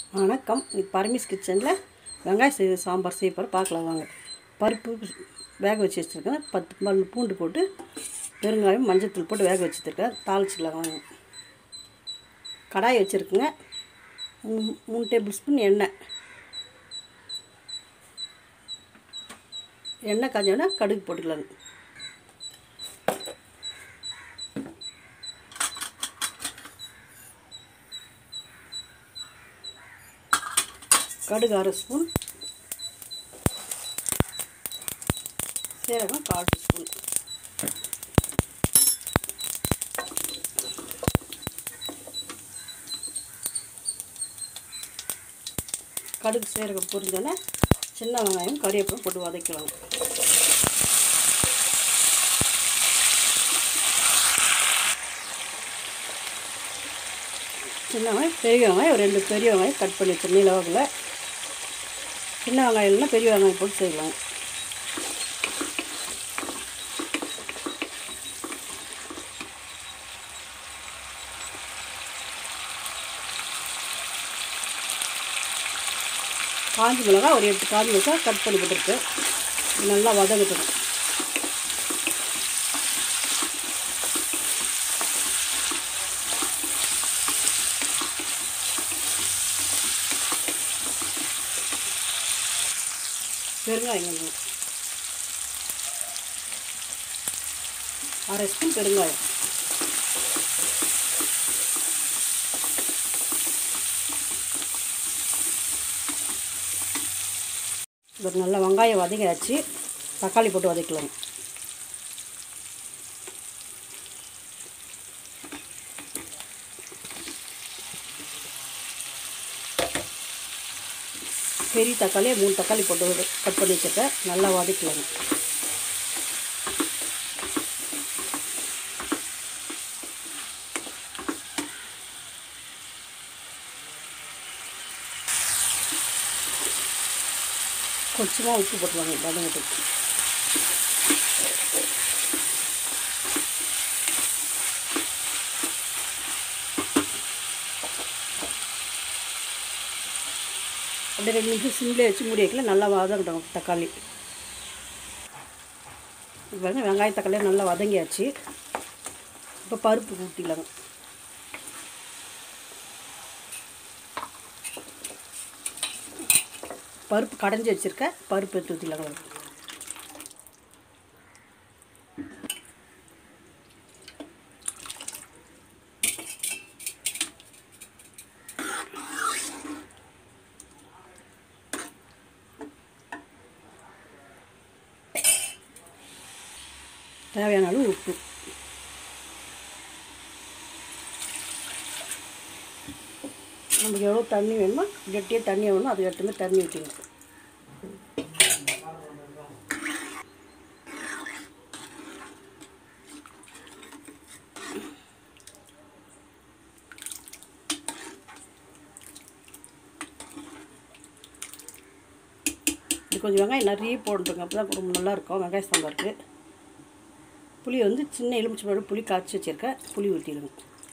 வணக்கம் இன்னைக்கு பரமேஸ் கிச்சனில் வெங்காய செய்த சாம்பார் செய்ய போகிற பார்க்கலாம் வாங்க பருப்பு வேக வச்சு வச்சுருக்கேன் பத்து பல் பூண்டு போட்டு பெருங்காயம் மஞ்சத்தூள் போட்டு வேக வச்சுருக்கேன் தாளிச்சிக்கலாம் வாங்க கடாய் வச்சுருக்குங்க மூணு மூணு டேபிள் ஸ்பூன் எண்ணெய் எண்ணெய் காஞ்சோன்னா கடுகு போட்டுக்கலாங்க கடுகு அரை ஸ்பூன் சீரகம் கால் ஸ்பூன் கடுகு சீரகம் பொரிஞ்சோன்னே சின்ன வெங்காயம் கறிவேப்பிலை போட்டு வதக்கலாம் சின்ன வெங்காயம் பெரிய வெங்காயம் ஒரு ரெண்டு பெரிய வெங்காயம் கட் பண்ணி வச்சு நீளவாக்கில் சின்ன வெங்காயம் இல்லைன்னா பெரிய வெங்காயம் போட்டு செய்யலாம் காஞ்சி மிளகா ஒரு எட்டு காஞ்சி மிளகா கட் பண்ணி போட்டுருக்கு இது நல்லா வதங்கட்டும் பெருங்காயம் கொஞ்சம் அரை ஸ்பூன் பெருங்காயம் இது நல்லா வெங்காயம் வதங்கியாச்சு தக்காளி போட்டு வதக்கலாம் பெரிய தக்காளியை மூணு தக்காளி போட்டு கட் பண்ணி வச்சுருக்கேன் நல்லா வதக்கலாம் கொஞ்சமாக உப்பு போட்டுவாங்க வதங்கட்டுக்கு அப்படியே ரெண்டு நிமிஷம் சிம்லேயே வச்சு மூடி வைக்கல நல்லா வதங்கட்டும் தக்காளி இப்போ வந்து வெங்காய தக்காளி நல்லா வதங்கியாச்சு இப்போ பருப்பு ஊற்றிக்கலாங்க பருப்பு கடைஞ்சி வச்சுருக்கேன் பருப்பு எடுத்து ஊற்றிக்கலாங்க தேவையான அளவு உப்பு நமக்கு எவ்வளோ தண்ணி வேணுமோ கெட்டியாக தண்ணி வேணுமோ அதுக்கு ஏற்ற மாதிரி தண்ணி ஊற்றிக்கணும் இது கொஞ்சம் வெங்காயம் நிறைய போட்டுருங்க அப்போ தான் ரொம்ப நல்லாயிருக்கும் வெங்காய சாம்பாருக்கு புளி வந்து சின்ன எலுமிச்சை பழம் புளி காய்ச்சி வச்சுருக்கேன் புளி ஊற்றிடுங்க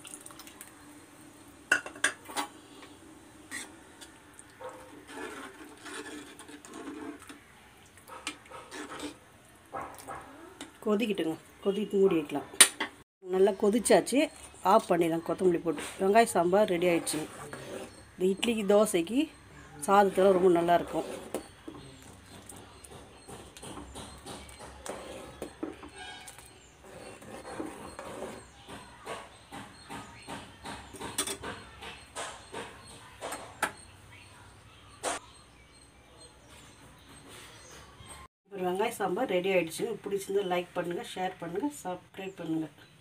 கொதிக்கிட்டுங்க கொதிக்கிட்டு மூடி வைக்கலாம் நல்லா கொதிச்சாச்சு ஆஃப் பண்ணிடலாம் கொத்தமல்லி போட்டு வெங்காய சாம்பார் ரெடி ஆயிடுச்சுங்க இந்த இட்லிக்கு தோசைக்கு சாதத்தில் ரொம்ப நல்லாயிருக்கும் ஒரு வெங்காய சாம்பார் ரெடி ஆகிடுச்சுங்க பிடிச்சிருந்தா லைக் பண்ணுங்கள் ஷேர் பண்ணுங்கள் சப்ஸ்கிரைப் பண்ணுங்கள்